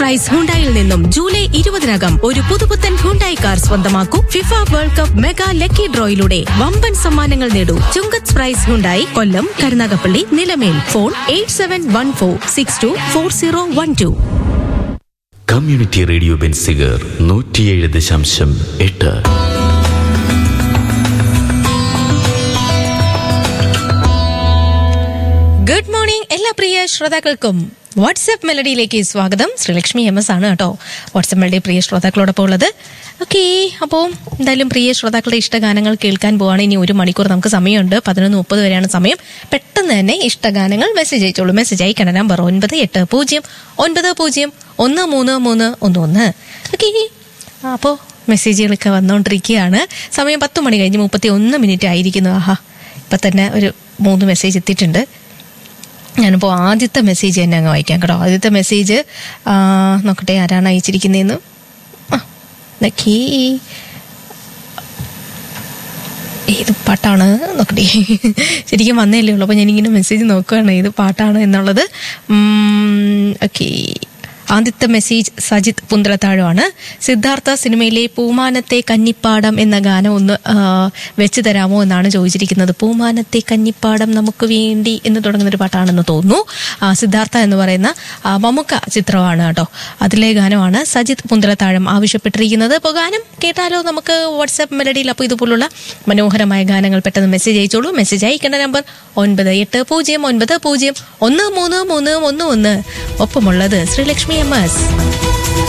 price ഹുണ്ടായിൽ നിന്നും July ഇരുപതിനകം ഒരു പുതുപുത്തൻ ഹുണ്ടായി കാർ സ്വന്തമാക്കൂ FIFA World Cup mega lucky ഡ്രോയിലൂടെ വമ്പൻ സമ്മാനങ്ങൾ നേടൂ Chungath prize Hyundai Kollam Karunagappally Nilamel phone eight seven one four six two four zero one two community radio Benziger നൂറ്റിയേഴ് ദശാംശം എട്ട് ഗുഡ് മോർണിംഗ് എല്ലാ പ്രിയ ശ്രോതാക്കൾക്കും വാട്സ്ആപ്പ് മെലഡിയിലേക്ക് സ്വാഗതം ശ്രീലക്ഷ്മി എം എസ് ആണ് കേട്ടോ വാട്സ്ആപ്പ് മെലഡി പ്രിയ ശ്രോതാക്കളോടൊപ്പം ഉള്ളത് ഓക്കെ അപ്പോൾ എന്തായാലും പ്രിയ ശ്രോതാക്കളുടെ ഇഷ്ടഗാനങ്ങൾ കേൾക്കാൻ പോവാണ് ഇനി ഒരു മണിക്കൂർ നമുക്ക് സമയമുണ്ട് പതിനൊന്ന് മുപ്പത് വരെയാണ് സമയം പെട്ടെന്ന് തന്നെ ഇഷ്ടഗാനങ്ങൾ മെസ്സേജ് അയച്ചോളൂ മെസ്സേജ് അയക്കണ നമ്പർ ഒൻപത് എട്ട് പൂജ്യം ഒൻപത് പൂജ്യം ഒന്ന് മൂന്ന് മൂന്ന് ഒന്ന് ഒന്ന് ഓക്കെ അപ്പോൾ മെസ്സേജുകളൊക്കെ വന്നുകൊണ്ടിരിക്കുകയാണ് സമയം പത്ത് മണി കഴിഞ്ഞ് മുപ്പത്തി ഒന്ന് മിനിറ്റ് ആയിരിക്കുന്നു ആഹാ ഇപ്പം തന്നെ ഒരു മൂന്ന് മെസ്സേജ് എത്തിയിട്ടുണ്ട് ഞാനിപ്പോൾ ആദ്യത്തെ മെസ്സേജ് തന്നെ അങ്ങ് വായിക്കാം കേട്ടോ ആദ്യത്തെ മെസ്സേജ് ആ, നോക്കട്ടെ ആരാണ് അയച്ചിരിക്കുന്നതെന്ന് ആ നോക്കി ഏത് പാട്ടാണ് നോക്കട്ടെ ശരിക്കും വന്നേലേ ഉള്ളൂ അപ്പോൾ ഞാനിങ്ങനെ മെസ്സേജ് നോക്കുകയാണ് ഏത് പാട്ടാണ് എന്നുള്ളത് ഓക്കെ ആദ്യത്തെ മെസ്സേജ് സജിത് പുന്തളത്താഴമാണ് സിദ്ധാർത്ഥ സിനിമയിലെ പൂമാനത്തെ കന്നിപ്പാടം എന്ന ഗാനം ഒന്ന് ആ, വെച്ച് തരാമോ എന്നാണ് ചോദിച്ചിരിക്കുന്നത് പൂമാനത്തെ കന്നിപ്പാടം നമുക്ക് വേണ്ടി എന്ന് തുടങ്ങുന്ന ഒരു പാട്ടാണെന്ന് തോന്നുന്നു ആ, സിദ്ധാർത്ഥ എന്ന് പറയുന്ന ആ, മമ്മുക്ക ചിത്രമാണ് കേട്ടോ അതിലെ ഗാനമാണ് സജിത് പുന്തളത്താഴം ആവശ്യപ്പെട്ടിരിക്കുന്നത് അപ്പോൾ ഗാനം കേട്ടാലോ നമുക്ക് വാട്സാപ്പ് മെലഡിയിൽ അപ്പോൾ ഇതുപോലുള്ള മനോഹരമായ ഗാനങ്ങൾ പെട്ടെന്ന് മെസ്സേജ് അയച്ചോളൂ മെസ്സേജ് അയക്കേണ്ട നമ്പർ ഒൻപത് എട്ട് പൂജ്യം ഒൻപത് പൂജ്യം ഒന്ന് മൂന്ന് മൂന്ന് ഒന്ന് ഒന്ന് ഒപ്പമുള്ളത് ശ്രീലക്ഷ്മി എം എസ്